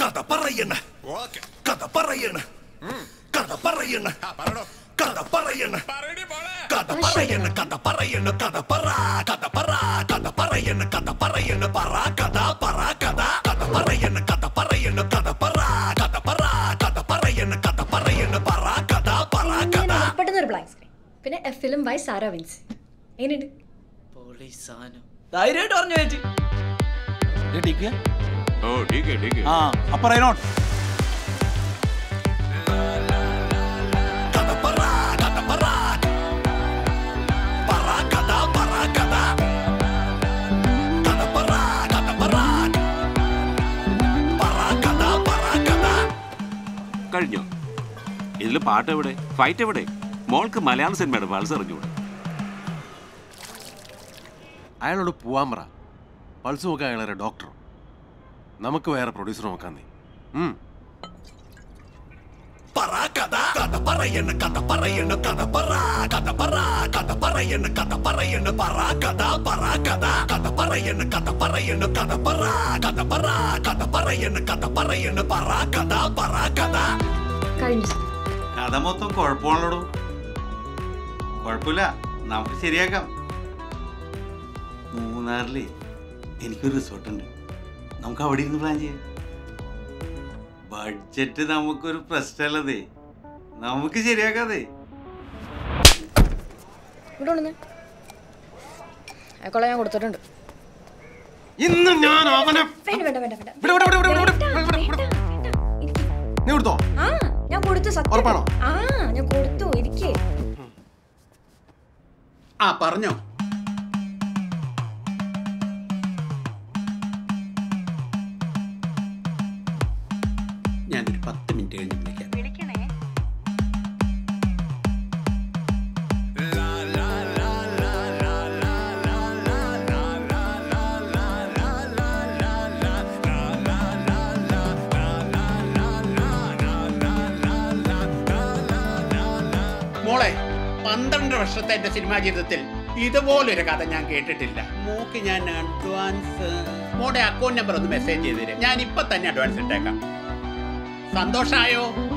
കഥ പറയണ ഓക്കെ കഥ പറയണ കഥ പറയണ പറഞ്ഞോ കഥ പറയണ പറയടി മോളെ കഥ പറയണ കഥ പറയണ കഥ പറ കഥ പറ കഥ പറയണ കഥ പറയണ പറ കഥ പറ കഥ കഥ പറയണ കഥ പറയണ കഥ പറ കഥ പറ കഥ പറയണ കഥ പറയണ പറ കഥ പറ കഥ ഇങ്ങനെ പെട്ടെന്ന് ഒരു ബ്ലാങ്ക് സ്ക്രീൻ പിന്നെ a film by Sara Vince എങ്ങനെയുണ്ട് പൊളി സാധനം ധൈര്യമായിട്ട് പറഞ്ഞു ചേച്ചി ഓ ഡീക്കെ ഡീക്കെ ആ അപ്പൊ റൈനോട്ട് കഥ പറ കഥ പറ പറ കഥ പറ കഥ കഥ പറ കഥ പറ പറ കഥ പറ കഥ കഴിഞ്ഞോ ഇതിൽ പാട്ട് എവിടെ ഫൈറ്റ് എവിടെ മോൾക്ക് മലയാള സിനിമയുടെ പൾസ് അറിഞ്ഞൂടെ അയാളോട് പോവാൻ പറ പൾസ് നോക്കാൻ അയാളെ ഡോക്ടർ നമുക്ക് വേറെ പ്രൊഡ്യൂസർ നോക്കാൻ നീ ഉം. പറ കഥ കഥ പറയണ കഥ പറയണ കഥ പറ കഥ പറ കഥ പറയണ കഥ പറയണ പറ കഥ പറ കഥ കഥ പറയണ കഥ പറയണ കഥ പറ കഥ പറ കഥ പറയണ കഥ പറയണ പറ കഥ പറ കഥ കഴിഞ്ഞു സർ കഥ മൊത്തം കുഴപ്പമാണല്ലോ കുഴപ്പമില്ല നമുക്ക് ശരിയാക്കാം മൂന്നാറിലേ എനിക്കൊരു റിസോർട്ട് ഉണ്ട് നമുക്ക് അവിടെ ഇരുന്ന് പ്ലാൻ ചെയ്യാം ബഡ്ജറ്റ് നമുക്കൊരു പ്രശ്നമല്ലതേ നമുക്ക് ശരിയാക്കാതെ ഇവിടെ കൊണ്ടുവന്നേ അയക്കോളെ ഞാൻ കൊടുത്തിട്ടുണ്ട് ഇന്ന് ഞാൻ അവനെ വേണ്ട വേണ്ട വേണ്ട വേണ്ട ഇവിടെ, ഇവിടെ, ഇവിടെ, ഇവിടെ, ഇവിടെ, വേണ്ട, ഇവിടെ, ഇവിടെ, വേണ്ട, വേണ്ട. ഇരിക്ക്. നീ കൊടുത്തോ ആ ഞാൻ കൊടുത്തു സത്യം ഉറപ്പാണോ? ആ ഞാൻ കൊടുത്തു ഇരിക്കേ ആ പറഞ്ഞോ ഞാനൊരു പത്ത് മിനിറ്റ് കഴിഞ്ഞ് വിളിക്കാം മോളെ പന്ത്രണ്ട് വർഷത്തെ എന്റെ സിനിമാ ജീവിതത്തിൽ ഇതുപോലൊരു കഥ ഞാൻ കേട്ടിട്ടില്ല മോക്ക് ഞാൻ അഡ്വാൻസ് മോടെ അക്കൗണ്ട് നമ്പർ ഒന്ന് മെസ്സേജ് ചെയ്തേരെ ഞാൻ ഇപ്പൊ തന്നെ അഡ്വാൻസ് ഇട്ടേക്കാം സന്തോഷായോ